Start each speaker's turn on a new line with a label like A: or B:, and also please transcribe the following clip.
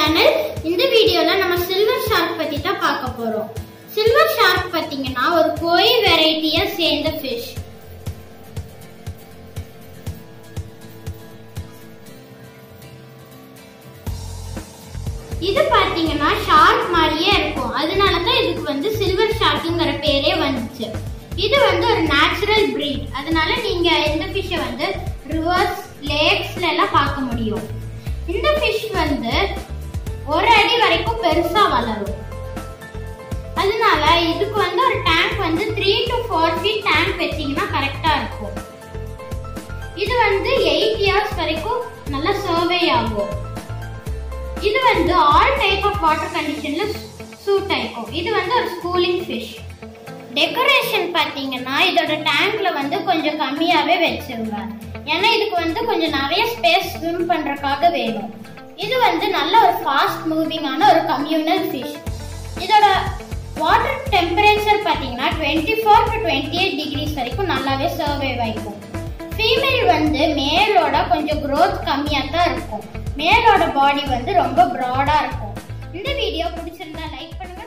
A: channel இந்த வீடியோல நம்ம சில்வர் ஷார்க் பத்தி தான் பார்க்க போறோம் சில்வர் ஷார்க் பாத்தீங்கன்னா ஒரு கோய் வெரைட்டியா சேர்ந்த ஃபிஷ் இது பாத்தீங்கன்னா ஷார்க் மாதிரியே இருக்கும் அதனால தான் இதுக்கு வந்து சில்வர் ஷார்க்குங்கிற பேரே வந்துச்சு இது வந்து ஒரு நேச்சுரல் பிரீட் அதனால நீங்க இந்த ஃபிஷ்ஷை வந்து ரிவர்ஸ் லேக்ஸ்ல எல்லாம் பார்க்க முடியும் இந்த ஃபிஷ் வந்து ஒரு அடி வரைக்கும் பெருசா வளரும் அதனால இதுக்கு வந்து ஒரு டேங்க் வந்து three to four feet tank வச்சீங்கன்னா கரெக்டா இருக்கும் இது வந்து எயிட் இயர்ஸ் வரைக்கும் நல்லா சர்வே ஆகும் இது வந்து ஆல் டைப் ஆஃப் வாட்டர் கண்டிஷன்ல சூட் ஆயிக்கும் இது வந்து ஒரு ஸ்கூலிங் ஃபிஷ் டெக்கரேஷன் பார்த்தீங்கன்னா இதோட டேங்க்ல வந்து கொஞ்சம் கம்மியாவே வச்சிருங்க ஏன்னா இதுக்கு வந்து கொஞ்சம் நிறைய ஸ்பேஸ் ஸ்விம் பண்றதுக்காக வேணும் இது வந்து நல்ல ஒரு ஃபாஸ்ட் மூவிங்கான ஒரு கம்யூனல் ஃபிஷ் இதோட வாட்டர் டெம்பரேச்சர் பார்த்தீங்கன்னா twenty four to twenty eight degrees வரைக்கும் நல்லாவே சர்வே ஆயிக்கும் ஃபீமேல் வந்து மேலோட கொஞ்சம் growth கம்மியாக தான் இருக்கும் மேலோட பாடி வந்து ரொம்ப ப்ராடாக இருக்கும் இந்த வீடியோ பிடிச்சிருந்தா லைக் பண்ணுங்க